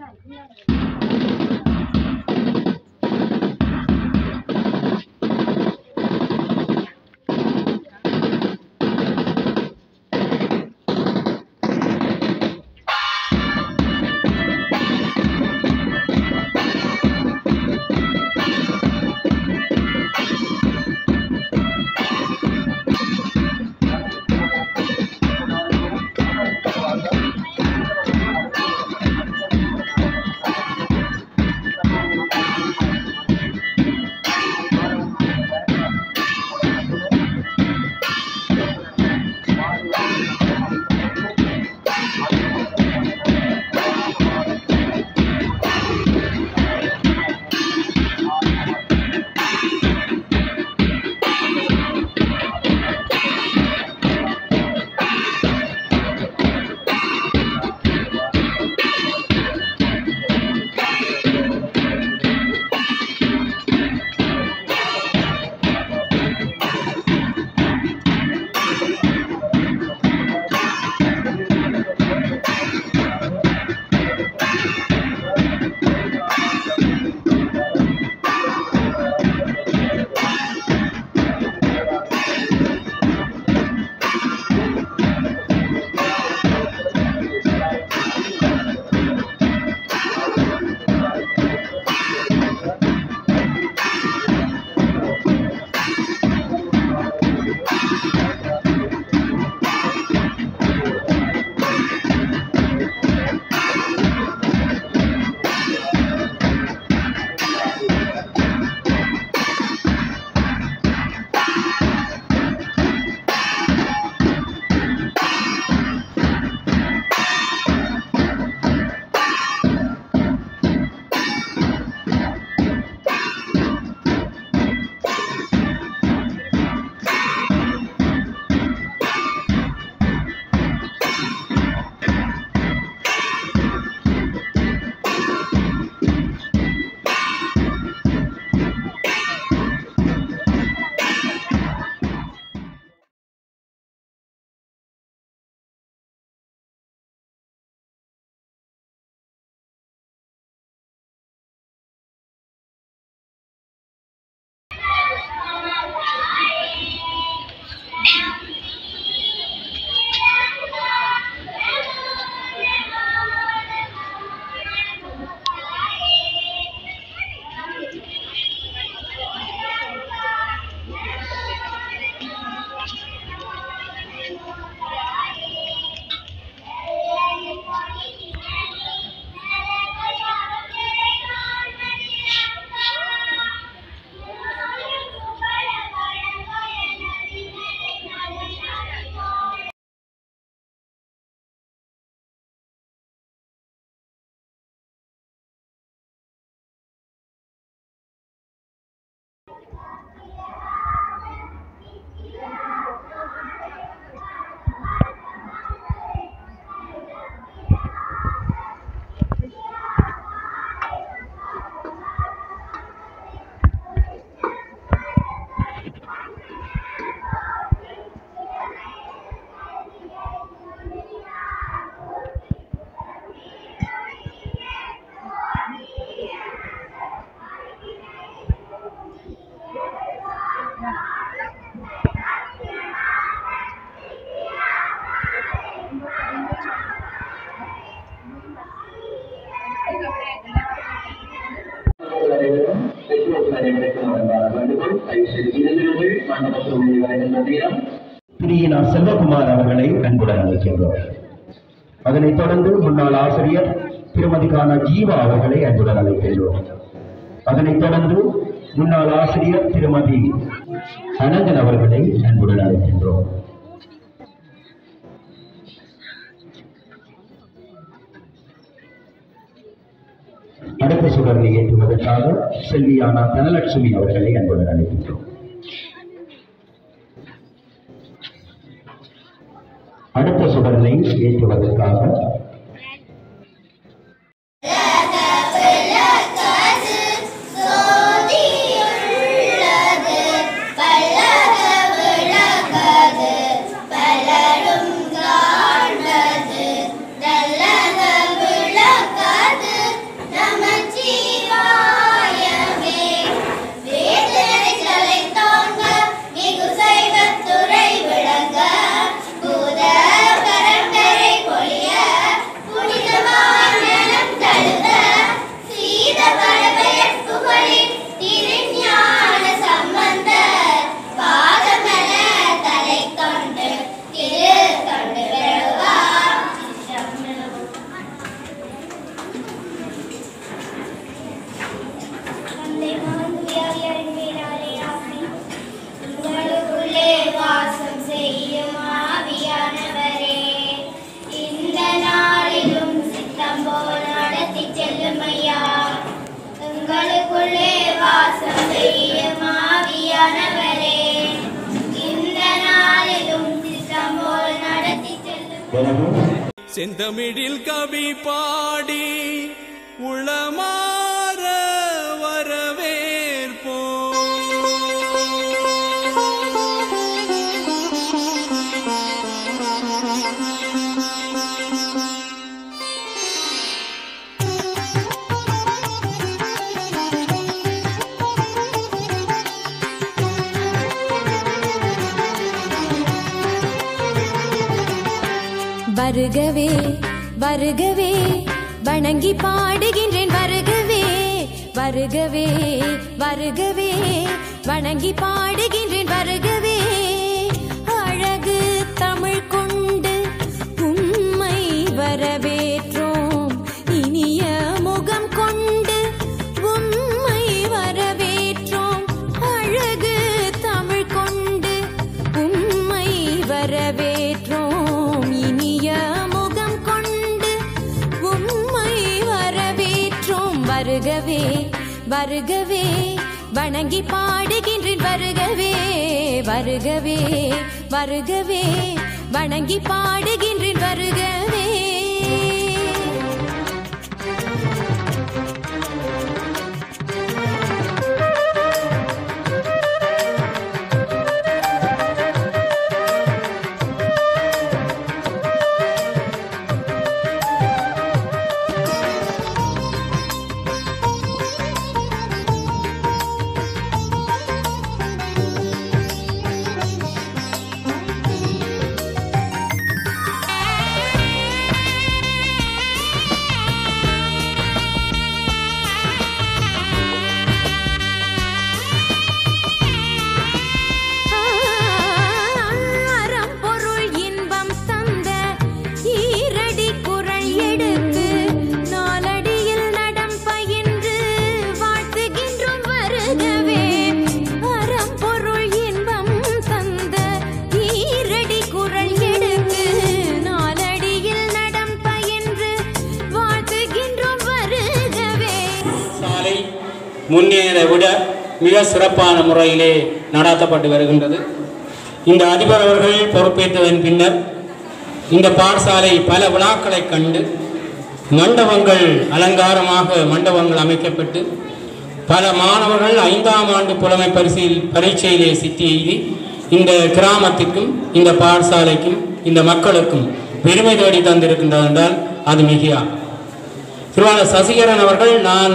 அனைவரும் பெற்றோர்கள் அனைவருக்கும் அன்பான வேண்டுகோள் தயவுசெய்து இருந்திருங்கள் மண்டபத்தில் உள்ளே வருகின்ற நேரம் பிரியனார் செல்வகுமார் அவர்களை அன்புடன் அழைக்கின்றோம் அதனைத் தொடர்ந்து முன்னாள் ஆசிரியர் திருமதி கானா ஜீவா அவர்களை அன்புடன் அழைக்கின்றோம் அதனைத் தொடர்ந்து முன்னாள் ஆசிரியர் திருமதி அனந்தன் அவர்களை அன்புடன் அழைக்கின்றோம் அடுத்த சுடரை ஏற்றுவதற்காக செல்வியானா தனலட்சுமி அவர்களை அன்புடன் அழைக்கின்றோம் அடுத்த சுடரை ஏற்றுவதற்காக சோதியுள்ளது பல்லக விளங்கது பலரும் காண்பது நல்லக விளங்கது எனவே செந்தமிழில் கவி பாடி உளமாற வரவேற்போம் வருகவே வருகவே வணங்கி பாடுகின்றேன் வருகவே வருகவே வருகவே வணங்கி பாடுகின்றேன் வருகவே அழகு தமிழ் கொண்டு உம்மை வரவேற்றோம் இனிய முகம் கொண்டு உம்மை வரவேற்றோம் அழகு தமிழ் கொண்டு உம்மை வரவேற்றோம் இனிய முகம் கொண்டு உம்மை வரவேற்றோம் வருகவே வருகவே வணங்கி பாடுகின்றேன் வருகவே வருகவே வருகவே வணங்கி பாடுகின்றேன் வருகவே அறம் பொருள் இன்பம் தந்த ஈரடி குரல் எடுத்து நாலடியில் நடம் பயின்று வாழ்த்துகின்றோம் வருகவே அறம் பொருள் இன்பம் தந்த ஈரடி குரல் எடுத்து நாலடியில் நடம் பயின்று வாழ்த்துகின்றோம் வருகவே சாலை முன்னேற விட மிக சிறப்பான முறையிலே நடாத்தப்பட்டு வருகின்றது இந்த அதிபர் அவர்கள் பொறுப்பேற்றதன் பின்னர் இந்த பாடசாலை பல விழாக்களை கண்டு மண்டபங்கள் அலங்காரமாக மண்டபங்கள் அமைக்கப்பட்டு பல மாணவர்கள் ஐந்தாம் ஆண்டு புலமை பரிசில் பரீட்சையிலே சித்தி எய்தி இந்த கிராமத்திற்கும் இந்த பாடசாலைக்கும் இந்த மக்களுக்கும் பெருமை தேடி தந்திருக்கின்றது என்றால் அது மிகையா திருவாளர் சசிகரன் அவர்கள் நான்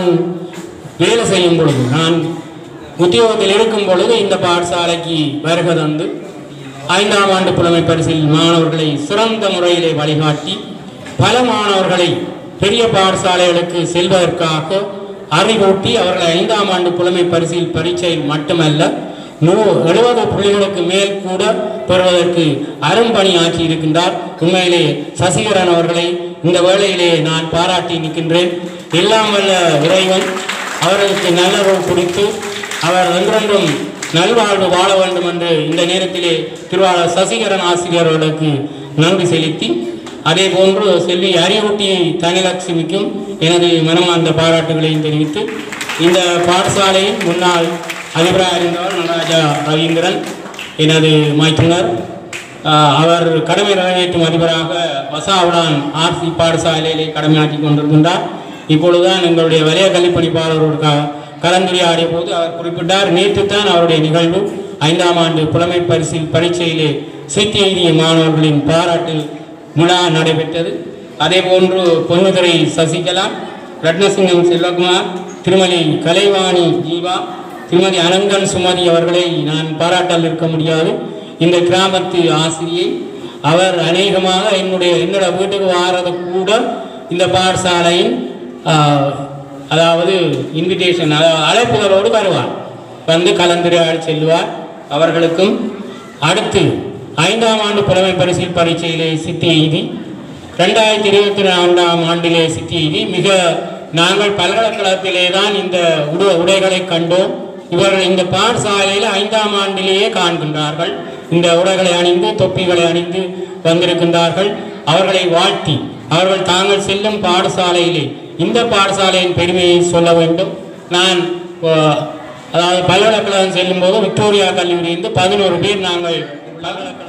வேலை செய்யும் பொழுது நான் உத்தியோகத்தில் இருக்கும் பொழுது இந்த பாடசாலைக்கு வருகை தந்து ஐந்தாம் ஆண்டு புலமை பரிசில் மாணவர்களை சிறந்த முறையிலே வழிகாட்டி பல மாணவர்களை பெரிய பாடசாலைகளுக்கு செல்வதற்காக அறிவூட்டி அவர்களை ஐந்தாம் ஆண்டு புலமை பரிசில் பரீட்சையில் மட்டுமல்ல நூ எழுபது புள்ளிகளுக்கு மேல் கூட பெறுவதற்கு அரும்பணியாற்றி இருக்கின்றார் உண்மையிலே சசிகரன் அவர்களை இந்த வேளையிலே நான் பாராட்டி நிற்கின்றேன் எல்லாம் வல்ல இறைவன் அவர்களுக்கு நல்லறவு குறித்து அவர் என்றென்றும் நல்வாழ்வு வாழ வேண்டும் என்று இந்த நேரத்திலே திருவாளர் சசிகரன் ஆசிரியர் அவர்களுக்கு நன்றி செலுத்தி அதே போன்று செல்வி அரியவட்டி தனலட்சுமிக்கும் எனது மனமார்ந்த பாராட்டுகளையும் தெரிவித்து இந்த பாடசாலையின் முன்னாள் அதிபராக இருந்தவர் நடராஜா ரவீந்திரன் எனது மைத்துனர் ஆஹ், அவர் கடமை நிறைவேற்றும் அதிபராக வசாவுடான் ஆர்சி பாடசாலையிலே கடமையாற்றி கொண்டிருக்கின்றார் இப்பொழுதுதான் எங்களுடைய வலய கல்விப்பணிப்பாளரோடு க கலந்துரையாடிய போது அவர் குறிப்பிட்டார் நேற்று தான் அவருடைய நிகழ்வு ஐந்தாம் ஆண்டு புலமை பரிசில் பரீட்சையிலே சித்தி எழுதிய மாணவர்களின் பாராட்டு விழா நடைபெற்றது அதே போன்று பொன்னுதுரை சசிகலா ரத்னசிங்கம் செல்வகுமார் திருமதி கலைவாணி ஜீவா திருமதி அனங்கன் சுமதி அவர்களை நான் பாராட்டால் இருக்க முடியாது இந்த கிராமத்து ஆசிரியை அவர் அநேகமாக என்னுடைய என்னோட வீட்டுக்கு வாரது கூட இந்த பாடசாலையின் ஆஹ், அதாவது இன்விடேஷன் அதாவது அழைப்புகளோடு வருவார் வந்து கலந்துரையாடி செல்வார் அவர்களுக்கும் அடுத்து ஐந்தாம் ஆண்டு புலமை பரிசில் பரீட்சையிலே சித்தி எய்தி ரெண்டாயிரத்தி இருபத்தி நான்காம் ஆண்டிலே சித்தி எய்தி மிக நாங்கள் பல்கலைக்கழகத்திலே தான் இந்த உட உடைகளை கண்டோம் இவர்கள் இந்த பாடசாலையில் ஐந்தாம் ஆண்டிலேயே காண்கின்றார்கள் இந்த உடைகளை அணிந்து தொப்பிகளை அணிந்து வந்திருக்கின்றார்கள் அவர்களை வாழ்த்தி அவர்கள் தாங்கள் செல்லும் பாடசாலையிலே இந்த பாடசாலையின் பெருமையை சொல்ல வேண்டும் நான் அஹ், அதாவது பல்கலைக்கழகம் செல்லும் போது விக்டோரியா கல்லூரியிலிருந்து பதினோரு பேர் நாங்கள் பல்கலைக்கழகம்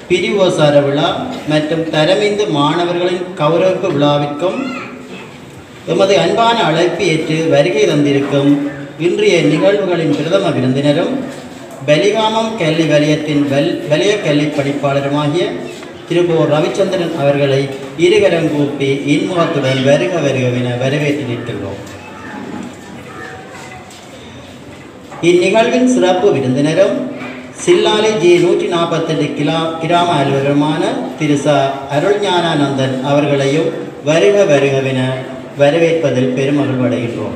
பிரிவோசார விழா மற்றும் தரமிந்து மாணவர்களின் கௌரவிப்பு விழாவிற்கும் எமது அன்பான அழைப்பு ஏற்று வருகை தந்திருக்கும் இன்றைய நிகழ்வுகளின் பிரதம விருந்தினரும் பலிகாமம் கல்வி வலயத்தின் வல் வலய கல்வி படிப்பாளருமாகிய திருப்பூர் ரவிச்சந்திரன் அவர்களை இருகரம் கூப்பி இன்முகத்துடன் வருக வருகவென வரவேற்று நிற்கின்றோம் இந்நிகழ்வின் சிறப்பு விருந்தினரும் சில்லாலை ஜி நூற்றி நாற்பத்தெட்டு கிலா கிராம அலுவலருமான திரு ச அருள்ஞானானந்தன் அவர்களையும் வருக வருகவென வரவேற்பதில் பெருமகிழ்வடைகின்றோம்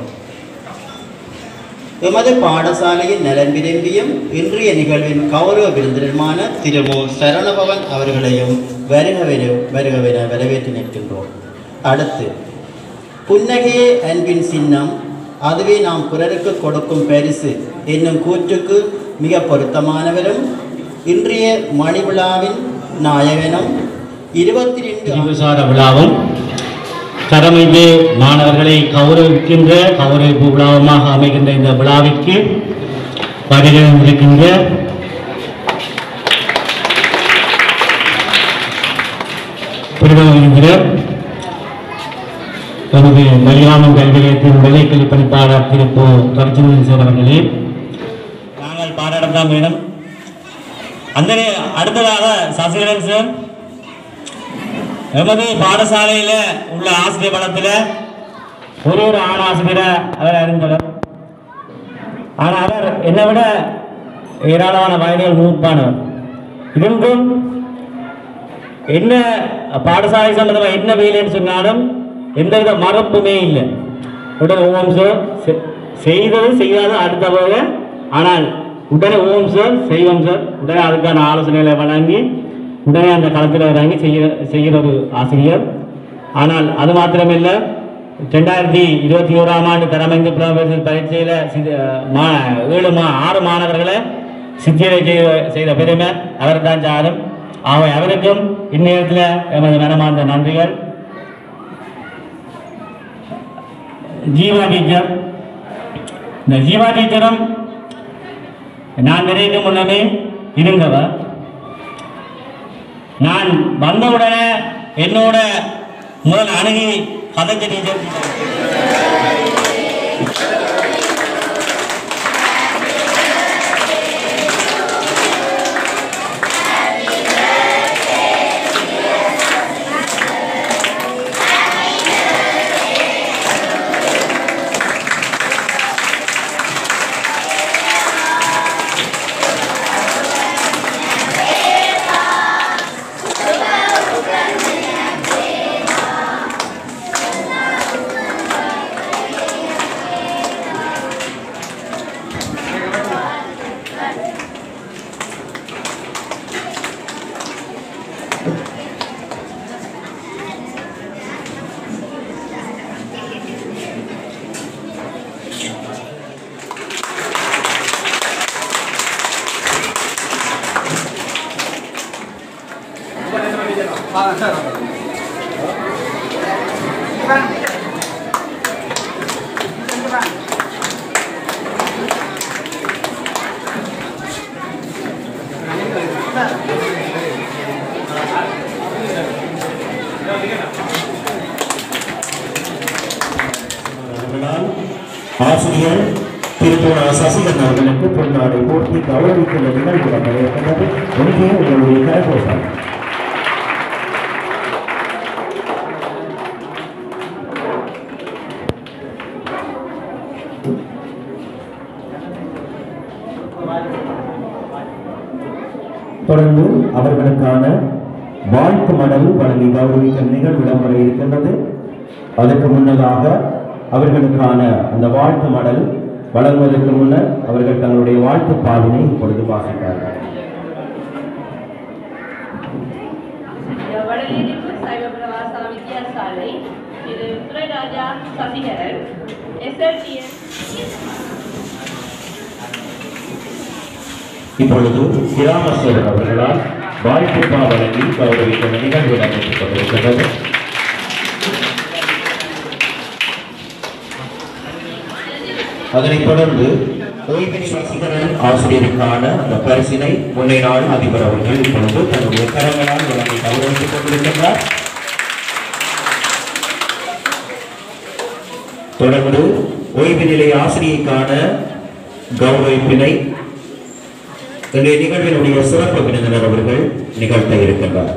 எமது பாடசாலையின் நலன் விரும்பியும் இன்றைய நிகழ்வின் கௌரவ விருந்தினருமான திரு மு சரணபவன் அவர்களையும் வருகவென வருகவென வரவேற்று நிற்கின்றோம் அடுத்து புன்னகையே அன்பின் சின்னம் அதுவே நாம் பிறருக்கு கொடுக்கும் பரிசு என்னும் கூற்றுக்கு மிக பொருத்தமானவரும் இன்றைய மணி விழாவின் நாயகனும் இருபத்தி ரெண்டு பிரிவுசார விழாவும் தரமிகு மாணவர்களை கௌரவிக்கின்ற கௌரவிப்பு விழாவுமாக அமைகின்ற இந்த விழாவிற்கு வருகை இருக்கின்ற பிரதம விருந்தினர் நமது மலியாமம் கல்வி நிலையத்தின் வெள்ளைக்கல்வி பணிப்பாளர் திரு ரவிச்சந்திரன் சார் அவர்களே நாங்கள் பாராட்டம் தான் வேணும் அந்த நே- அடுத்ததாக சசிகரன் சார் எமது பாடசாலையில உள்ள ஆசிரியர் பலத்தில் ஒரு ஒரு ஆண் ஆசிரியரை அவர் அறிந்தவர் ஆனால் அவர் என்னை விட ஏராளமான வயதில் மூப்பானவர் இருந்தும் என்ன பாடசாலை சம்பந்தமாக என்ன வேலைன்னு சொன்னாலும் எந்தவித மறப்புமே இல்லை உடனே ஓம் சார் செ- செய்தது செய்யாத அடுத்தவங்க ஆனால் உடனே ஓம் சார் செய்வோம் சார் உடனே அதுக்கான ஆலோசனைகளை வழங்கி உடனே அந்த களத்தில் இறங்கி செய்ய செய்கிற ஒரு ஆசிரியர் ஆனால் அது மாத்திரமில்லை ரெண்டாயிரத்தி இருபத்தி ஓராம் ஆண்டு தரமைந்து புலம்பெயர்தல் பரீட்சையில் சி- மா ஏழு மா ஆறு மாணவர்களை சித்தியரை செய்த செய்த பெருமை அவர் தான் சாரும் ஆகவே அவருக்கும் இந்நேரத்தில் எமது மனமார்ந்த நன்றிகள் ஜீவா டீச்சர் இந்த ஜீவா டீச்சரும் நான் நிறைய முன்னமே இருந்தவர் நான் வந்தவுடனே என்னோட முதல் அணுகி கதைச்ச டீச்சர் அவர்களால் ஆசிரியர் திருப்பூர் சசிகரன் அவர்களுக்கு பொன்னாடை போட்டி கௌரவித்துள்ள நிகழ்வு நடைபெற்றது ஒன்றிய உங்களுடைய கரகோஷம் தொடர்ந்து அவர்களுக்கான வாழ்த்து மடல் வழங்கி கௌரவிக்கும் நிகழ்வு இடம்பெற இருக்கின்றது அதற்கு முன்னதாக அவர்களுக்கான அந்த வாழ்த்து மடல் வழங்குவதற்கு முன்னர் அவர்கள் தங்களுடைய வாழ்த்து பாவினை இப்பொழுது வாசித்தார்கள் வடநீதிப்பு சைவ பிரவாசா வித்தியாசாலை திரு துரைராஜா சசிகரன் எஸ்எல்டிஎஸ் இப்பொழுது கிராம சேவர் அவர்களால் வாழ்த்துப்பா வழங்கி கௌரவிக்கும் நிகழ்வு நடைபெற்றுக் கொண்டிருக்கின்றது அதனைத் தொடர்ந்து ஓய்வினை சசிகரன் ஆசிரியருக்கான அந்த பரிசினை முன்னை நாள் அதிபர் அவர்கள் இப்பொழுது தன்னுடைய கரம் இருக்கின்றார் தொடர்ந்து ஓய்வு நிலை ஆசிரியைக்கான கௌரவிப்பினை இன்றைய நிகழ்வினுடைய சிறப்பு விருந்தினர் அவர்கள் நிகழ்த்த இருக்கின்றார்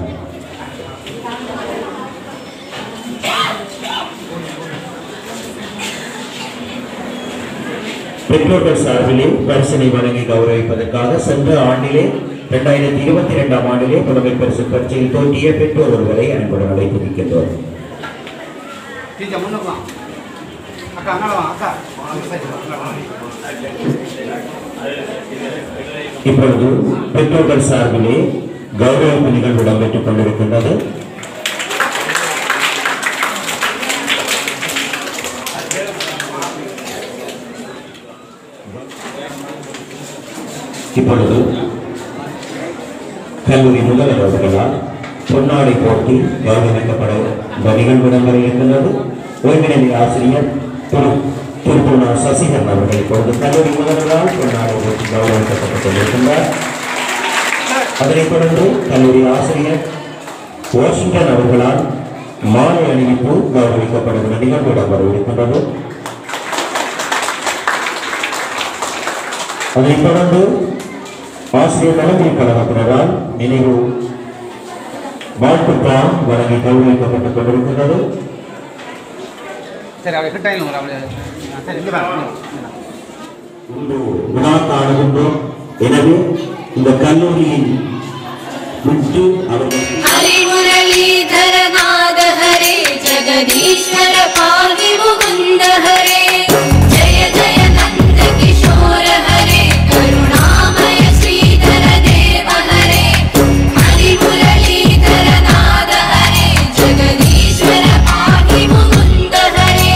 பெற்றோர்கள் சார்பிலே பரிசினை வழங்கி கௌரவிப்பதற்காக சென்ற ஆண்டிலே இரண்டாயிரத்தி இருபத்தி இரண்டாம் ஆண்டிலே புலமை பரிசு பரீட்சையில் தோற்றிய பெற்றோர் ஒருவரை அன்புடன் அழைத்து நிற்கின்றோம் டீச்சர் முன்னுக்கு வா அக்கா அங்கே வா அக்கா அந்த side வா, அங்க வா. இப்பொழுது பெற்றோர்கள் சார்பிலே கௌரவிப்பு நிகழ்வு இடம்பெற்றுக் கொண்டிருக்கின்றது இப்பொழுது கல்லூரி முதல்வர் அவர்களால் பொன்னாடை போட்டி கௌரவிக்கப்பட இந்த நிகழ்வு இடம்பெற இருக்கின்றது ஓய்வுநிலை ஆசிரியர் திரு திருப்பூர் சசிகரன் அவர்கள் இப்பொழுது கல்லூரி முதல்வரால் பொன்னாடை போட்டி கௌரவிக்கப்பட்டுக் கொண்டிருக்கின்றார் அதனைத் தொடர்ந்து கல்லூரி ஆசிரியர் வாஷிங்டன் அவர்களால் மாலை அணிவிப்பு கௌரவிக்கப்படுகிற நிகழ்வு இடம்பெற இருக்கின்றது அதைத் தொடர்ந்து ஆசிரியர் தலைமை கழகத்தினரால் நினைவு வாழ்த்துக்கள் வழங்கி கௌரவிக்கப்பட்டுக் கொண்டிருக்கின்றது சரி அவளை கிட்ட இல்லை அவளை சரி இங்கே வா இன்று விழா காணுகின்றோம் எனவே இந்த கல்லூரியின் விட்டு அவர்கள் हरे मुरलीधर नाद हरे जगदीश्वर पाहि मुकुन्द हरे जय जय नन्द किशोर हरे करुणामय श्रीधर देव हरे हरि मुरलीधर नाद हरे जगदीश्वर पाहि मुकुन्द हरे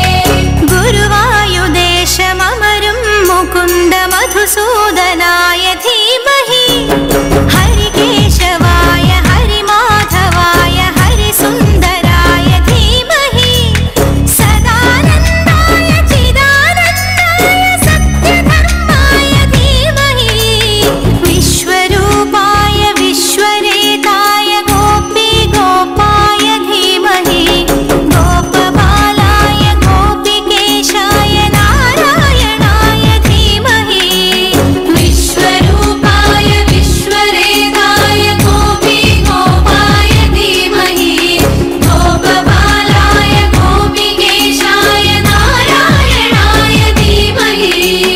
गुरुवायुदेशममरुं मुकुन्द मधुसूदनाय धीमहि हरिकेशवाय हरिमाधवाय हरिसुन्दराय धीमहि सदानन्दाय चिदानन्दाय सत्यधर्माय धीमहि विश्वरूपाय विश्वरेताय गोपी गोपाय धीमहि गोपबालाय गोपिकेशाय नारायणाय धीमहि विश्वरूपाय विश्वरेताय गोपी गोपाय धीमहि गोपबालाय गोपिकेशाय नारायणाय धीमहि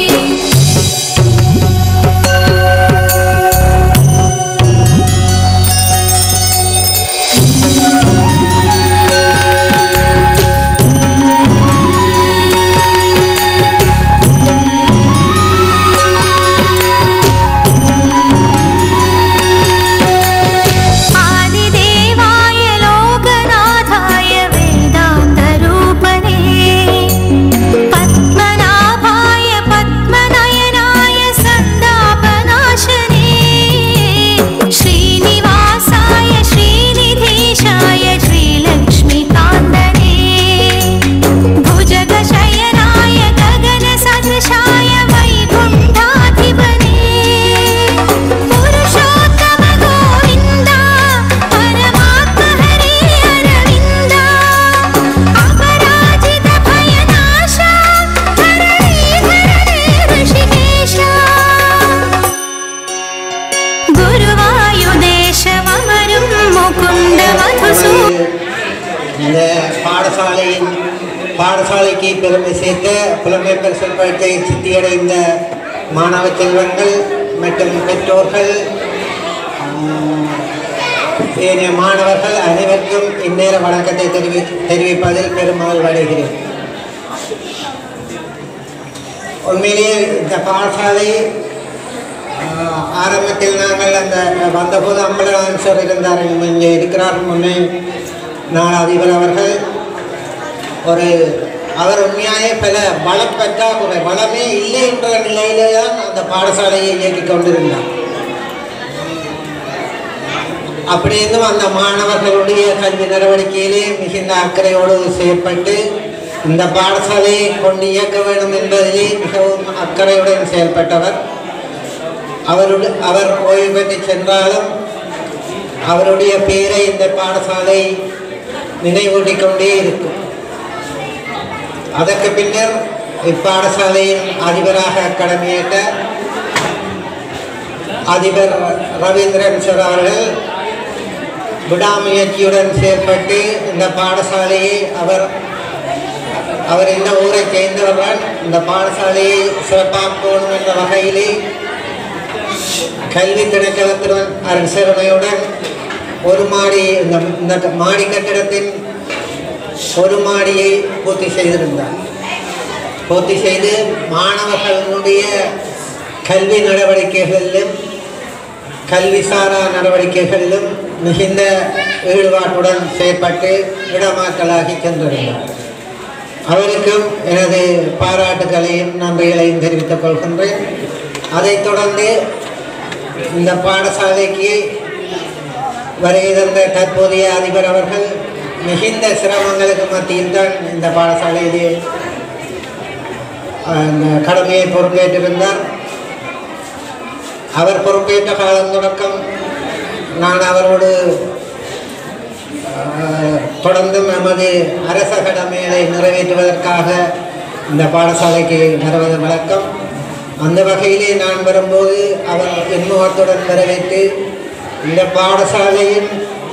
आदिदेवाय लोकनाथाय वेदान्तरूपणे पद्मनाभाय पद्मनयनाय सन्दापनाशने श्रीनिवासाय श्रीनिधीशाय श्रीलक्ष्मीकान्दने भुजगशयनाय गगनसदृशाय वैकुण्ठाधिपने पुरुषोत्तम गोविन्द परमात्म हरे अरविन्द अपराजित भयनाश हरणीधरणे ऋषिकेश गुरुवायुदेशममरुं मुकुन्द मधुसू இந்த பாடசாலையின் பாடசாலைக்கு பெருமை சேர்த்த புலமை பரிசல் பரீட்சை சித்தியடைந்த மாணவ செல்வங்கள் மற்றும் பெற்றோர்கள் ஆஹ், ஏனைய மாணவர்கள் அனைவருக்கும் இந்நேர வணக்கத்தை தெரிவி தெரிவிப்பதில் பெருமகிழ்வு அடைகிறேன் உண்மையிலேயே இந்த பாடசாலை ஆஹ், ஆரம்பத்தில் நாங்கள் அந்த வந்தபோது அம்பலவான் சார் இருந்தார் இங்கே இருக்கிறார் முன்னே நாள் அதிபர் அவர்கள் ஒரு அவர் உண்மையாகவே பல வளம் பற்றாக்குறை வளமே இல்லை என்ற நிலையிலே தான் அந்த பாடசாலையை இயக்கிக் கொண்டிருந்தார் அப்படி இருந்தும் அந்த மாணவர்களுடைய கல்வி நடவடிக்கையிலே மிகுந்த அக்கறையோடு செயல்பட்டு இந்த பாடசாலையை கொண்டு இயக்க வேண்டும் என்பதிலே மிகவும் அக்கறையுடன் செயல்பட்டவர் அவருடைய அவர் ஓய்வு பெற்று சென்றாலும் அவருடைய பெயரை இந்த பாடசாலை நினைவூட்டிக் கொண்டே இருக்கும் அதற்கு பின்னர் இப்பாடசாலையின் அதிபராக கடமையேற்ற அதிபர் ரவீந்திரன் சார் அவர்கள் விடாமுயற்சியுடன் செயல்பட்டு இந்த பாடசாலையை அவர் அவர் இந்த ஊரை சேர்ந்தவர்கள் இந்த பாடசாலையை சிறப்பாக்கணும் என்ற வகையிலே கல்வி திணைக்களத்துடன் அரசரணையுடன் ஒரு மாடி இந்த இந்த மாடி கட்டிடத்தின் ஒரு மாடியை பூர்த்தி செய்திருந்தார் பூர்த்தி செய்து மாணவர்களுடைய கல்வி நடவடிக்கைகளிலும் கல்விசாரா நடவடிக்கைகளிலும் மிகுந்த ஈடுபாட்டுடன் செயற்பட்டு இடமாற்றலாகி சென்றிருந்தார் அவருக்கும் எனது பாராட்டுகளையும் நன்றிகளையும் தெரிவித்துக் கொள்கின்றேன் அதைத் தொடர்ந்து இந்த பாடசாலைக்கு வருகை தந்த தற்போதைய அதிபர் அவர்கள் மிகுந்த சிரமங்களுக்கு மத்தியில் தான் இந்த பாடசாலையிலே அந்த கடமையை பொறுப்பேற்றிருந்தார் அவர் பொறுப்பேற்ற காலம் தொடக்கம் நான் அவரோடு ஆஹ், தொடர்ந்தும் நமது அரச கடமைகளை நிறைவேற்றுவதற்காக இந்த பாடசாலைக்கு வருவது வழக்கம் அந்த வகையிலே நான் வரும்போது அவர் எண்முகத்துடன் வரவேற்று இந்த பாடசாலையின்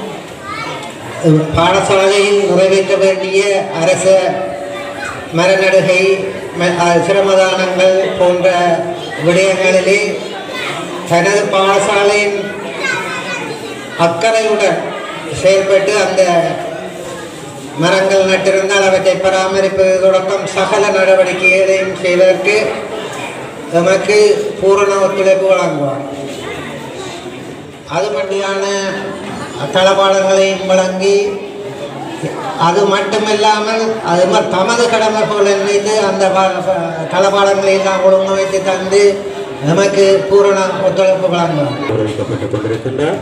பாடசாலையில் நிறைவேற்ற வேண்டிய அரச மரநடுகை ம- அஹ், சிரமதானங்கள் போன்ற விடயங்களிலே தனது பாடசாலையின் அக்கறையுடன் செயல்பட்டு அந்த மரங்கள் நட்டிருந்தால் அவற்றை பராமரிப்பது தொடக்கம் சகல நடவடிக்கைகளையும் செய்வதற்கு எமக்கு பூரண ஒத்துழைப்பு வழங்குவார் அது மட்டுமான தளபாடங்களையும் வழங்கி அது மட்டுமில்லாமல் அது ம- தமது கடமை போல நினைத்து அந்த பா- ப- தளபாடங்களை எல்லாம் ஒழுங்கமைத்து தந்து நமக்கு பூரண ஒத்துழைப்பு வழங்குவார் கௌரவிக்கப்பட்டுக் கொண்டிருக்கின்றார்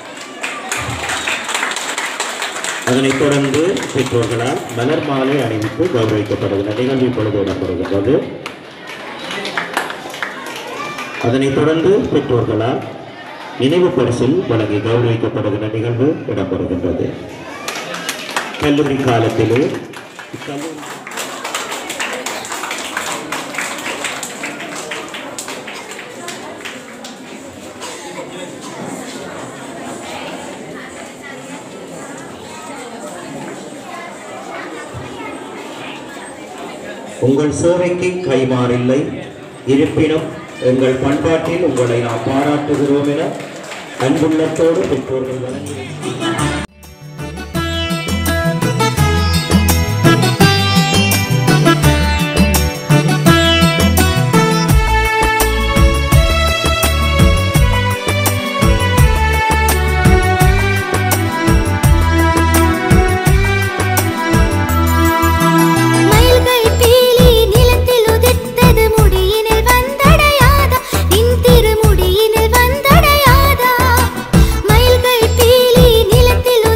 அதனைத் தொடர்ந்து பெற்றோர்களால் மலர் மாலை அணிவித்து கௌரவிக்கப்படுகின்ற நிகழ்வு இப்பொழுது இடம்பெறுகின்றது அதனைத் தொடர்ந்து பெற்றோர்களால் நினைவு பரிசில் வழங்கி கௌரவிக்கப்படுகின்ற நிகழ்வு இடம்பெறுகின்றது கல்லூரி காலத்திலே இக்கல்லூரி உங்கள் சேவைக்கு கைமாறில்லை இருப்பினும் எங்கள் பண்பாட்டில் உங்களை நாம் பாராட்டுகிறோம் என அன்புள்ளத்தோடு பெற்றோர்கள் வழங்கி மயில்கள் பீலி நிலத்தில் உதிர்த்தது முடியினில் வந்தடையாதா நின் திருமுடியினில் வந்தடையாதா மயில்கள் பீலி நிலத்தில்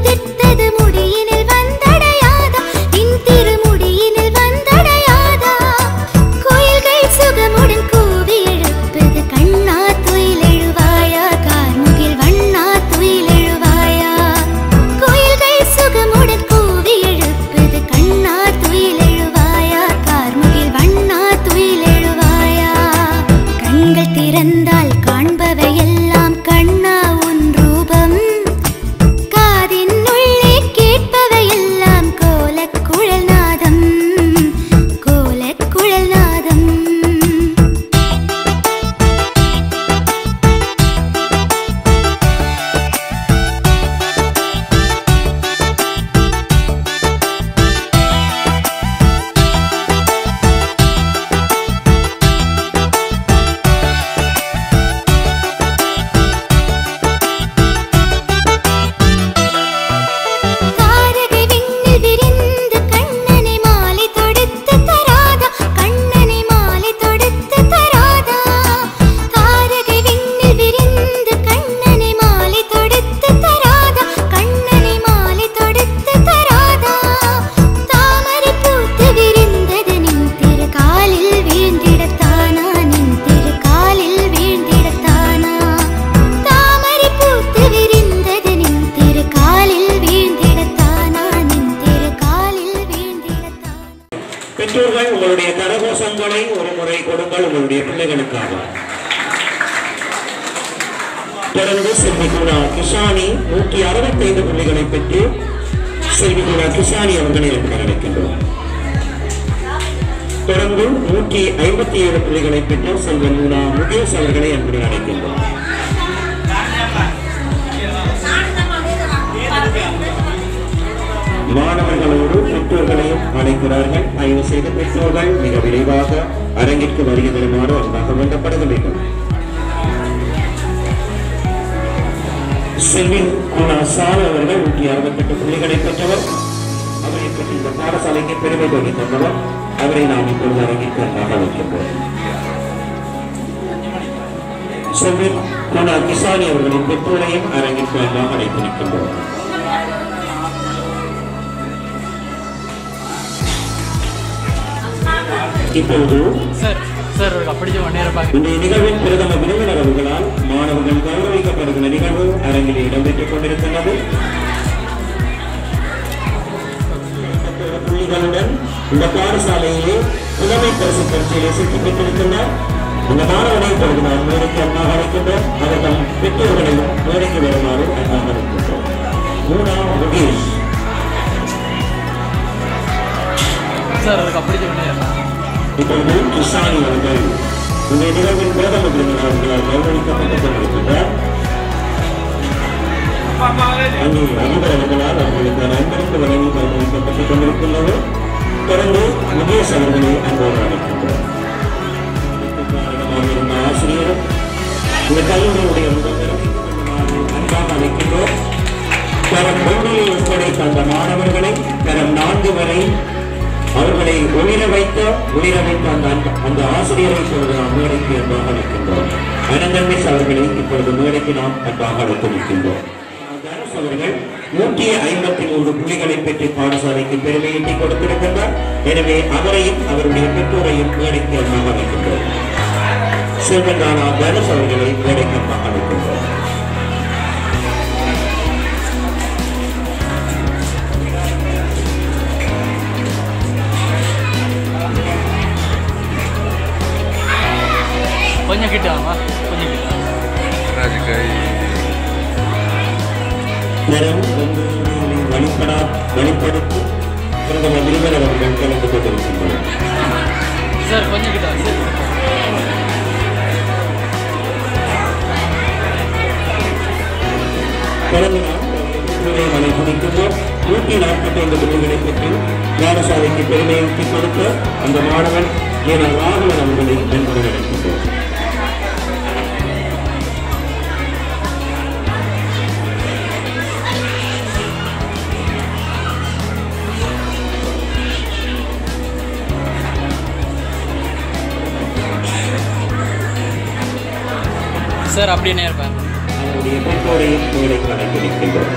உங்கள் உங்களுடைய பிள்ளைகளுக்காக தொடர்ந்து செல்வி குணா கிஷானி நூற்றி அறுபத்தைந்து புள்ளிகளை பெற்று செல்வி குணா கிஷானி அவர்களை என்று அழைக்கின்றோம் தொடர்ந்து நூற்றி ஐம்பத்தி ஏழு புள்ளிகளை பெற்ற செல்வன் குணா முகேஷ் அவர்களை என்று அழைக்கின்றோம் மாணவர்களோடு பெற்றோர்களையும் அழைக்கிறார்கள் தயவு செய்து பெற்றோர்கள் மிக விரைவாக அரங்கிற்கு வருகை தருமாறு அன்பாக வேண்டப்படுகிறீர்கள் செல்வின் குணா சால அவர்கள் நூற்றி அறுபத்தெட்டு புள்ளிகளை பெற்றவர் அவரை பற்றி இந்த பாடசாலைக்கு பெருமை கொண்டு தந்தவர் அவரை நாம் இப்பொழுது அரங்கிற்கு அன்பாக அழைக்கின்றோம் செல்வின் குணா கிசானி அவர்களின் பெற்றோரையும் அரங்கிற்கு அன்பாக அழைத்து நிற்கின்றோம் இப்பொழுது சார் சார் ஒரு பிடிச்ச ஒன் நேரம் பார்க்க இன்றைய நிகழ்வின் பிரதம விருந்தினர் அவர்களால் மாணவர்கள் கௌரவிக்கப்படுகிற நிகழ்வு அரங்கில் இடம்பெற்றுக் கொண்டிருக்கிறது புள்ளிகளுடன் இந்த பாடசாலையிலே புலமை பரிசு பரீட்சையிலே சித்தி பெற்றிருக்கின்றார் இந்த மாணவனை இப்பொழுது நாம் மேடைக்கு அன்பாக அழைக்கின்றோம் அவர் தம் பெற்றோர்களையும் மேடைக்கு வருமாறு அன்பாக அழைக்கின்றோம் மூணா முகேஷ் சார் அதுக்கு பிடிச்ச ஒன் நேரம் இப்பொழுது கிருஷ்ணாணி அவர்கள் இந்த நிகழ்வின் பிரதம விருந்தினர் அவர்களால் கௌரவிக்கப்பட்டுக் கொண்டிருக்கின்றார் அங்கே அதிபர் அவர்களால் அவர்களுக்கு நண்பருக்கு வழங்கி கௌரவிக்கப்பட்டுக் கொண்டிருக்கின்றது தொடர்ந்து முகேஷ் அவர்களை அன்போடு அழைக்கின்றோம் காரணமாக இருந்த ஆசிரியரும் இந்த கல்லூரியுடைய முதல்வரும் அன்பாக அழைக்கின்றோம் தரம் ஒன்றில் ஒப்படைத்த அந்த மாணவர்களை தரம் நான்கு வரை அவர்களை ஒளிர வைத்த ஒளிர வைத்த அந்த அந்த- அந்த ஆசிரியரை இப்பொழுது நாம் மேடைக்கு அன்பாக அழைக்கின்றோம் அனந்தன் மிஸ் அவர்களை இப்பொழுது மேடைக்கு நாம் அன்பாக அழைத்து நிற்கின்றோம் தனுஷ் அவர்கள் நூற்றி ஐம்பத்தி மூன்று புள்ளிகளை பெற்று பாடசாலைக்கு பெருமையிட்டி கொடுத்திருக்கின்றார் எனவே அவரையும் அவருடைய பெற்றோரையும் மேடைக்கு அன்பாக அழைக்கின்றோம் செல்வந்தானா தனுஷ் அவர்களை மேடைக்கு அன்பாக அழைக்கின்றோம் கொஞ்சம் கிட்ட வாமா கொஞ்சம் கிட்ட தரம் ஒன்றுகளை வழிபடா வழிபடுத்தி பிரதம விருந்தினர் அவர்கள் கலந்து கொண்டிருக்கின்றனர் சார் கொஞ்சம் கிட்ட வா சார் தொடர்ந்து நாம் மனை குடிக்கின்றோம் நூற்றி நாற்பத்தி ஐந்து புள்ளிகளை பெற்று பாடசாலைக்கு பெருமையூட்டி கொடுத்த அந்த மாணவன் என ராகுலன் அவர்களை என்பதை நடக்கின்றோம் சார் அப்படியே நேரம் அவருடைய பெற்றோரையும் வேலைக்கு அழைத்திருக்கின்றோம்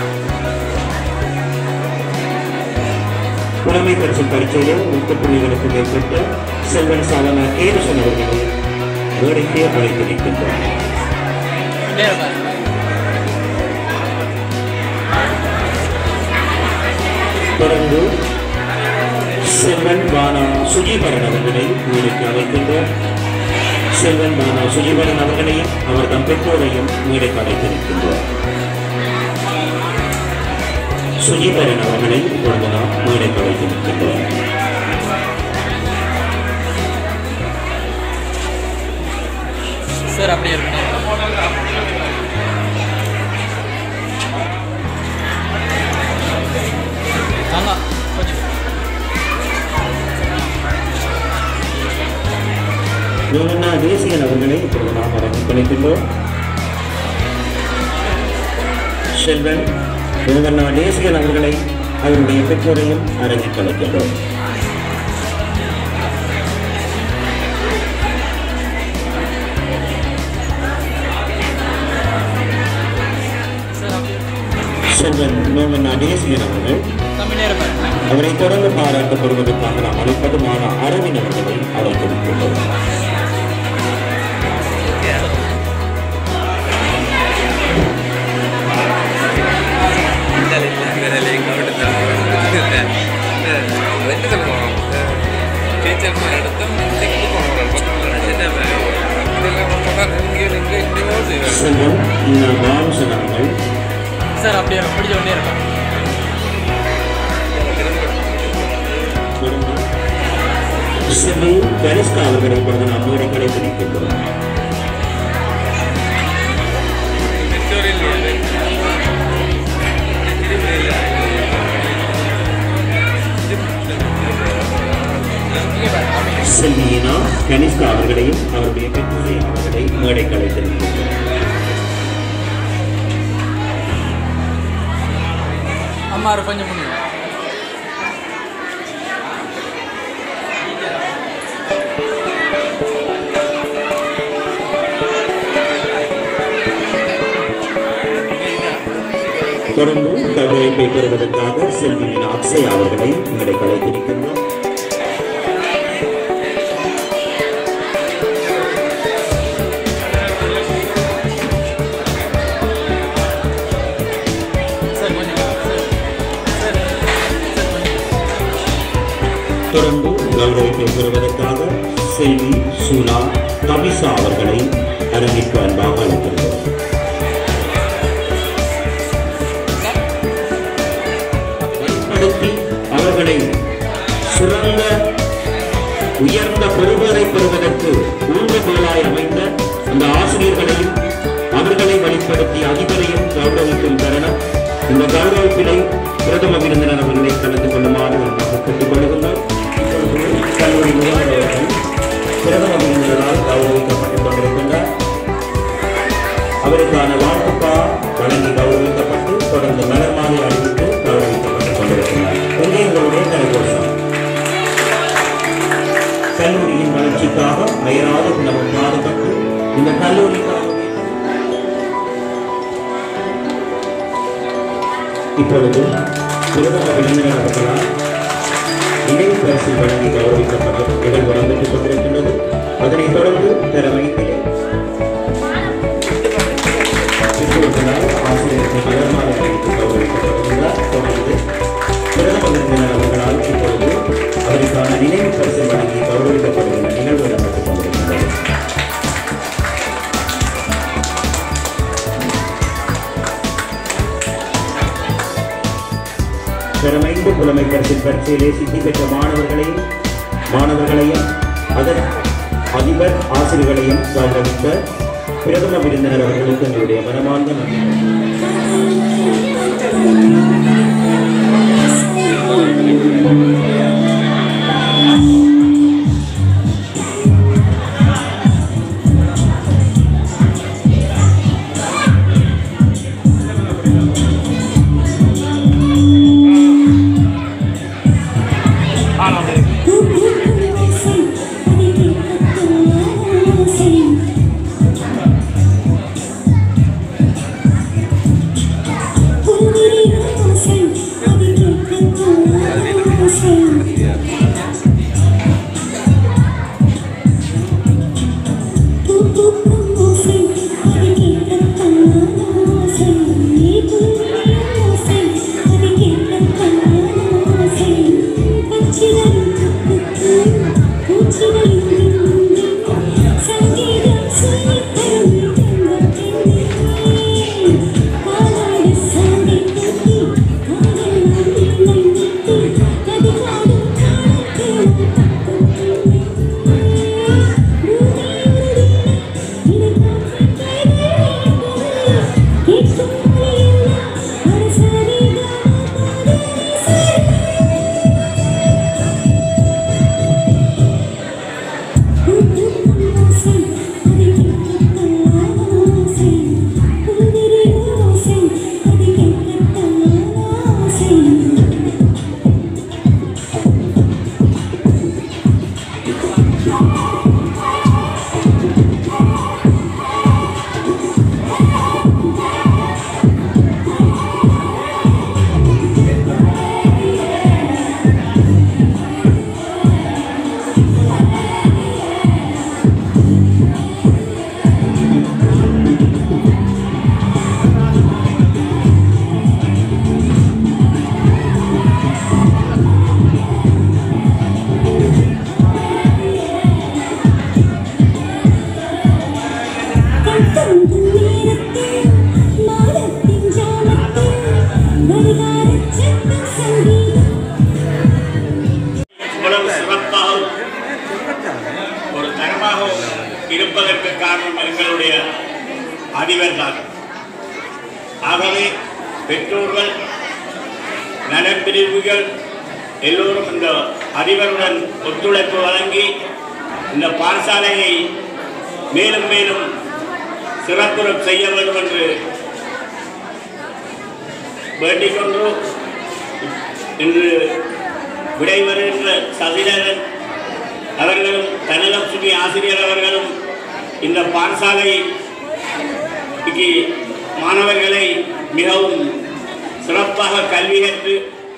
புலமை பரிசு பரீட்சையில் முப்பது புள்ளிகளுக்கு மேற்பட்ட செல்வன் சாதனா கேரசன் அவர்களை வேலைக்கு அழைத்திருக்கின்றோம் நேரம் பாருங்க தொடர்ந்து செல்வன் பானா சுஜீபரன் அவர்களை வேலைக்கு அழைக்கின்றோம் செல்வன் பானா சுஜீபரன் அவர்களையும் அவர் தம் பெற்றோரையும் மேடைக்கு அழைத்திருக்கின்றோம் சுஜீபரன் அவர்களை இப்பொழுது நாம் மேடைக்கு அழைத்திருக்கின்றோம் சார் அப்படியே இருக்கு ஆமா கொஞ்சம் யோகன்னா தேசியன் அவர்களை இப்பொழுது நாம் அரங்கிக்கொண்டிருக்கின்றோம் செல்வன் யோகன்னா தேசியன் அவர்களை அவருடைய பெற்றோரையும் அரங்கிக்கொண்டிருக்கின்றோம் செல்வன் யோகன்னா தேசியன் அவர்கள் தம்பி நேரம் பாருங்க அவரை தொடர்ந்து பாராட்டப்படுவதற்காக நாம் அழைப்பது மாணா அரவிந்த் அவர்களை அழைத்திருக்கின்றோம் ടീച്ചർമാരടുത്തും செல்வம் இன்னும் பாலசன் அவர்கள் சார் அப்படியே பிடிச்ச உடனே இருக்கான் செல்வி கரிஷ்கா அவர்களை இப்பொழுது நாம் மேடை கடைபிடிக்கின்றோம் செல்வியினா கனிஷ்கா அவர்களையும் அவருடைய பெற்றோரை அவர்களை மேடை கலைத்திருக்கின்றோம் அம்மா ஒரு கொஞ்சம் முன்னே தொடர்ந்து கல்வியைப்பை பெறுவதற்காக செல்வியின் அக்ஷய் அவர்களை மேடை கலைத்திருக்கின்றோம் சார் கொஞ்சம் சார் சார் சார் கொஞ்சம் தொடர்ந்து கௌரவத்தை பெறுவதற்காக செல்வி சுனா கபிசா அவர்களை அரங்கிற்கு அன்பாக அழைக்கின்றோம் பயன்படுத்தி அவர்களை சிறந்த உயர்ந்த பெறுவரை பெறுவதற்கு ஊன்றுகோலாய் அமைந்த அந்த ஆசிரியர்களையும் அவர்களை வழிப்படுத்திய அதிபரையும் கௌரவிக்கும் தருணம் இந்த கௌரவிப்பினை பிரதம விருந்தினர் அவர்களை கலந்து கொள்ளுமாறு அன்பாக கேட்டுக்கொள்கின்றோம் இப்பொழுது கல்லூரி முதல்வர் அவர்கள் பிரதம விருந்தினரால் கௌரவிக்கப்பட்டுக் கொண்டிருக்கின்றார் அவருக்கான வாழ்த்துக்கா வழங்கி கௌரவிக்கப்பட்டு தொடர்ந்து மலர் மாலை அறிவித்து கௌரவிக்கப்பட்டுக் கொண்டிருக்கிறார் எங்கே உங்களுடைய கலைகோஷம் கல்லூரியின் வளர்ச்சிக்காக அயராது நம்ம பாடுபட்டு இந்த கல்லூரிக்காக இப்பொழுது பிரதம விருந்தினர் அவர்களால் இணை பரிசு வழங்கி கௌரவிக்கப்பட்ட நிகழ்வு நடைபெற்றுக் கொண்டிருக்கின்றது அதனைத் தொடர்ந்து திறமையிலே சிறுவர்களால் ஆசிரியருக்கு மலர்மாலை அளித்து கௌரவிக்கப்பட்டுள்ளார் தொடர்ந்து பிரதம விருந்தினர் அவர்களால் இப்பொழுது அவருக்கான நினைவு பரிசு வழங்கி கௌரவிக்கப்படுகின்ற நிகழ்வு நடைபெற்றுக் கொண்டிருக்கின்றது திறமைந்து புலமை பரிசில் பரீட்சையிலே சித்தி பெற்ற மாணவர்களையும் மாணவர்களையும் அதன் அதிபர் ஆசிரியர்களையும் கௌரவித்த பிரதம விருந்தினர் அவர்களுக்கு எங்களுடைய மனமார்ந்த நன்றி இவ்வளவு சிறப்பாகவும் ஒரு தரமாகவும் இருப்பதற்கு காரணம் எங்களுடைய அதிபர் தான் ஆகவே பெற்றோர்கள் நலப்பிரிவுகள் எல்லோரும் இந்த அதிபருடன் ஒத்துழைப்பு வழங்கி இந்த பாடசாலையை மேலும் மேலும் சிறப்புறம் செய்ய வேண்டும் என்று வேண்டிக் கொண்டு இன்று விடைபெறுகின்ற சதிரன் அவர்களும் தனலட்சுமி ஆசிரியர் அவர்களும் இந்த பாடசாலைக்கு மாணவர்களை மிகவும் சிறப்பாக கல்வி கற்று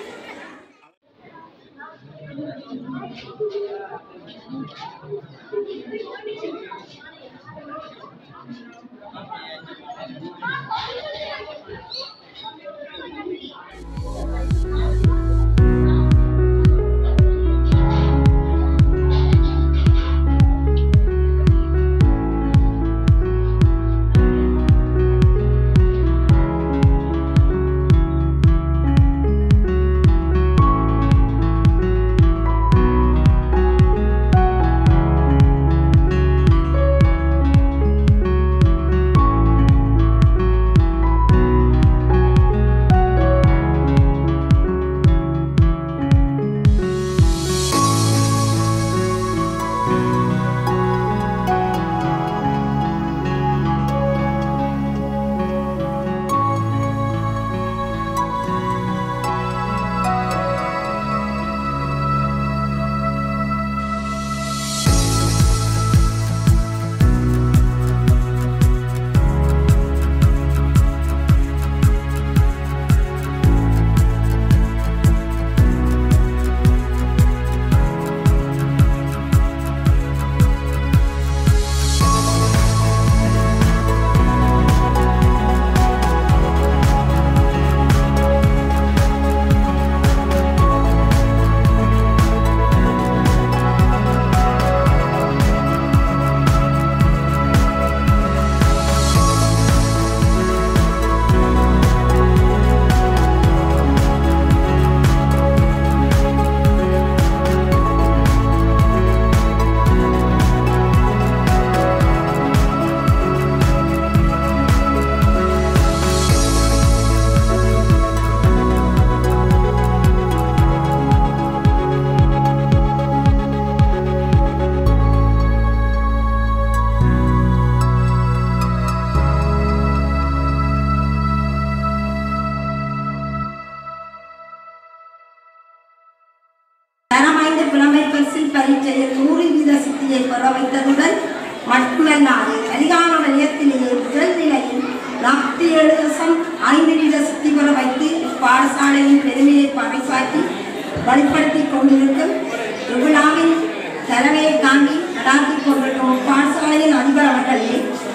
தரமாய்ந்த புலமை பரிசில் பரீட்சையில் நூறு வீத சித்தியை பெற வைத்ததுடன் மட்டுமல்லாது அதிகார நிலையத்திலேயே முதல் நிலையில் நாற்பத்தி ஏழு தசம் ஐந்து வீத சித்தி பெற வைத்து இப்பாடசாலையின் பெருமையை பறைசாற்றி வழிப்படுத்தி கொண்டிருக்கும் இவ்விழாவின் தலைமையை தாங்கி நடாத்தி கொண்டிருக்கும் இப்பாடசாலையின் அதிபர் அவர்களே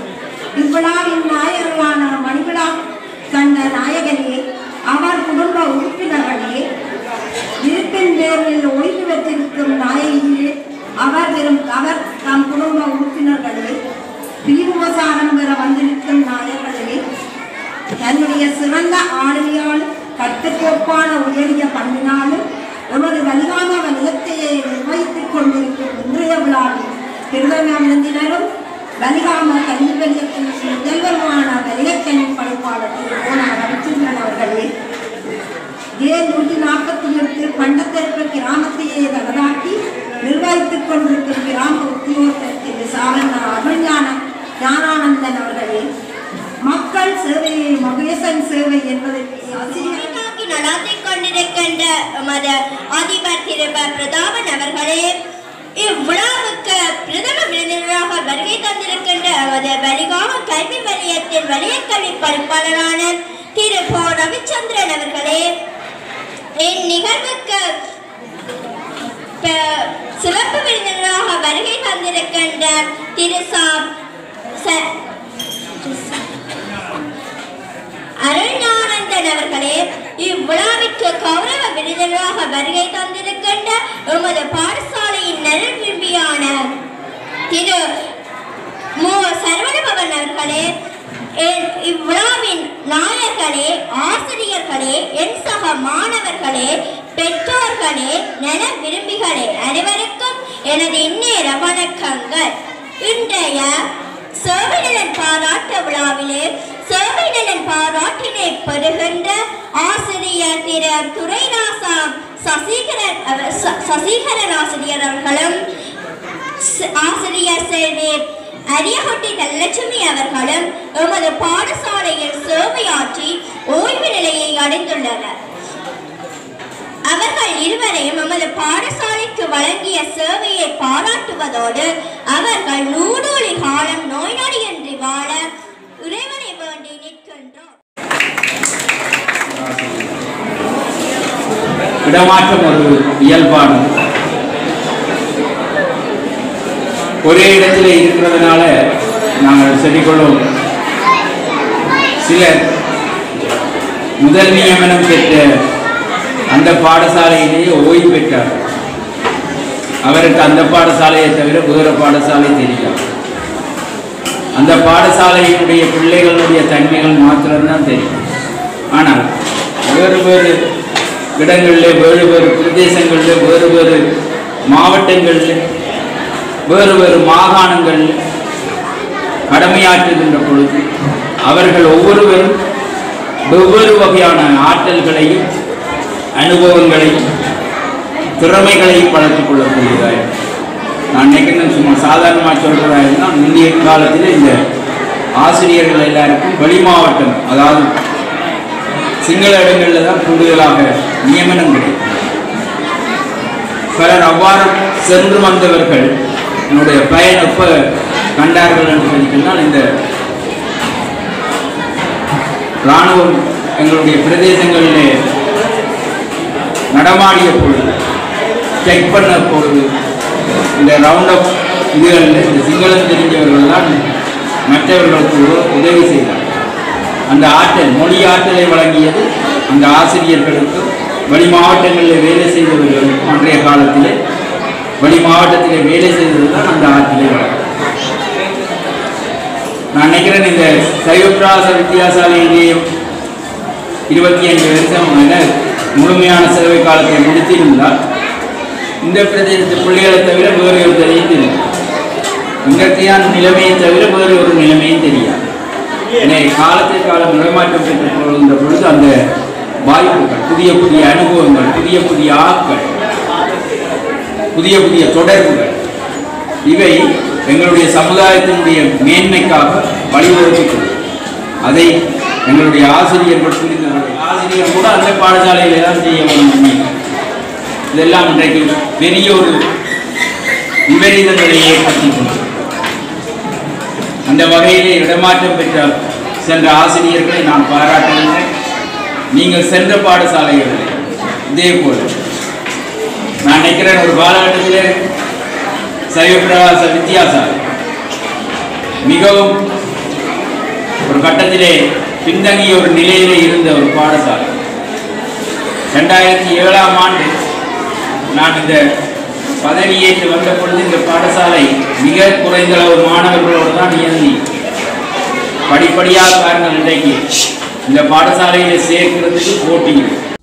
இவ்விழாவின் நாயகர்களான மணிவிழா கண்ட நாயகனே அவர் குடும்ப உறுப்பினர்களே இருப்பின் பேரில் ஓய்வு பெற்றிருக்கும் நாயகியே அவர் பெறும் அவர் தம் குடும்ப உறுப்பினர்களே பிரிவுபசாரம் பெற வந்திருக்கும் நாயர்களே தன்னுடைய சிறந்த ஆளுமையால் கட்டுக்கோப்பான உயரிய பண்பினாலும் எமது வலிகாம வலியத்தையை நிர்வகித்துக் கொண்டிருக்கும் இன்றைய விழாவில் பிரதம விருந்தினரும் வலிகாம கல்வி வலியத்தின் முதல்வருமான வலியக்கணி படைப்பாளர் திரு கோண ரவிச்சந்திரன் அவர்களே ஏ நூற்றி நாற்பத்தி எட்டு பண்டத்திற்கு கிராமத்தையே தகதாக்கி நிர்வகித்துக் கொண்டிருக்கும் கிராம உத்தியோகத்தர் திரு சாரண்ணா அருள்ஞான ஞானானந்தன் அவர்களே மக்கள் சேவையை மகேசன் சேவை என்பதற்கு நோக்கி நடாத்திக் கொண்டிருக்கின்ற எமது அதிபர் திரு ப. பிரதாபன் அவர்களே இவ்விழாவுக்கு பிரதம விருந்தினராக வருகை தந்திருக்கின்ற எமது வலிகாம கல்வி வலயத்தின் வலயக்கல்வி பணிப்பாளரான திரு போ ரவிச்சந்திரன் அவர்களே இந்நிகழ்வுக்கு ப- சிறப்பு விருந்தினராக வருகை தந்திருக்கின்ற திரு சா ச- அருணானந்தன் அவர்களே இவ்விழாவிற்கு கௌரவ விருந்தினராக வருகை தந்திருக்கின்ற எமது பாடசாலையின் நலன் விரும்பியான திரு மு சரவணபவன் அவர்களே இ- இவ்விழாவின் நாயகர்களே ஆசிரியர்களே ஆசிரியர்களே என் சக மாணவர்களே பெற்றோர்களே நல விரும்பிகளே அனைவருக்கும் எனது இந்நேர வணக்கங்கள் இன்றைய சேவைநலன் பாராட்டு விழாவிலே சேவைநலன் பாராட்டினை பெறுகின்ற ஆசிரியர் திரு துரைராசா சசிகரன் அவர் ச- சசிகரன் ஆசிரியர் அவர்களும் ஸ்- ஆசிரியர் செல்வி அரியகொட்டி தனலட்சுமி அவர்களும் எமது பாடசாலையில் சேவையாற்றி ஓய்வு நிலையை அடைந்துள்ளனர் அவர்கள் இருவரையும் எமது பாடசாலைக்கு வழங்கிய சேவையை பாராட்டுவதோடு அவர்கள் நூறொலி காலம் நோய் நொடியின்றி வாழ இறைவனை வேண்டி நிற்கின்றோம் இடமாற்றம் ஒரு இயல்பானது ஒரே இடத்துல இருக்கிறதுனால நாங்கள் சொல்லிக்கொள்வோம் சிலர் முதல் நியமனம் பெற்ற அந்த பாடசாலையிலேயே ஓய்வு பெற்றார் அவருக்கு அந்த பாடசாலையை தவிர வேறு பாடசாலை தெரியாது அந்த பாடசாலையினுடைய பிள்ளைகளுடைய தன்மைகள் மாத்திரம்தான் தெரியும் ஆனால் வேறு வேறு இடங்களில் வேறு வேறு பிரதேசங்களில் வேறு வேறு மாவட்டங்களில் வேறு வேறு மாகாணங்களில் கடமையாற்றுகின்ற பொழுது அவர்கள் ஒவ்வொருவரும் வெவ்வேறு வகையான ஆற்றல்களையும் அனுபவங்களையும் திறமைகளையும் வளர்த்துக் கொள்ளக்கூடியதாக நான் நினைக்கிறேன் சும்மா சாதாரணமாக சொல்கிறதா இருந்தால் முந்தைய காலத்தில் இந்த ஆசிரியர்கள் எல்லாருக்கும் வெளி மாவட்டம் அதாவது சிங்கள இடங்களில் தான் கூடுதலாக நியமனம் கிடைக்கும் பலர் அவ்வாறு சென்று வந்தவர்கள் என்னுடைய பயன் எப்ப கண்டார்கள் என்று சொல்லி சொன்னால் இந்த இராணுவம் எங்களுடைய பிரதேசங்களிலே நடமாடிய பொழுது செக் பண்ண பொழுது இந்த ரவுண்ட் அப் இதுகளில் இந்த சிங்களம் தெரிஞ்சவர்கள் தான் மற்றவர்களுக்கு உ- உதவி செய்தார் அந்த ஆற்றல் மொழி ஆற்றலை வழங்கியது அந்த ஆசிரியர்களுக்கும் வெளி மாவட்டங்களில் வேலை செய்தவர்களுக்கும் அன்றைய காலத்திலே வெளி மாவட்டத்திலே வேலை செய்தது தான் அந்த ஆற்றலை வழங்கும் நான் நினைக்கிறேன் இந்த சைவப்பிராச வித்தியாசாலையிலேயும் இருபத்தி அஞ்சு வருஷம் என முழுமையான சேவை காலத்தை முடித்திருந்தால் இந்த பிரதேசத்து பிள்ளைகளை தவிர வேறு ஒருத்தரையும் தெரியும் இங்கத்தையான நிலைமையை தவிர வேறு ஒரு நிலைமையும் தெரியாது எனவே காலத்திற்கு காலம் நிலைமாற்றம் பெற்று கொள்கின்ற பொழுது அந்த வாய்ப்புகள் புதிய புதிய அனுபவங்கள் புதிய புதிய ஆட்கள் புதிய புதிய தொடர்புகள் இவை எங்களுடைய சமுதாயத்தினுடைய மேன்மைக்காக வழிவகுத்துக் அதை எங்களுடைய ஆசிரியர்கள் புரிந்து கொள்ள- ஆசிரியர் கூட அந்த பாடசாலையில தான் செய்ய வேண்டும் இதெல்லாம் இன்றைக்கு பெரிய ஒரு விபரீதங்களை ஏற்படுத்தி கொண்டது. அந்த வகையிலே இடமாற்றம் பெற்ற சென்ற ஆசிரியர்களை நான் பாராட்டுகின்றேன் நீங்கள் சென்ற பாடசாலைகள் இதே போல நான் நினைக்கிறேன் ஒரு காலகட்டத்திலே சைவப்பிரகாச வித்தியாசாலை மிகவும் ஒரு கட்டத்திலே பின்தங்கிய ஒரு நிலையிலே இருந்த ஒரு பாடசாலை ரெண்டாயிரத்தி ஏழாம் ஆண்டு நான் இந்த பதவியேற்று வந்த பொழுது இந்த பாடசாலை மிக குறைந்த அளவு மாணவர்களோடு தான் இயங்கி படிப்படியாக பாருங்கள் இன்றைக்கு இந்த பாடசாலையில சேர்க்கிறதுக்கு போட்டி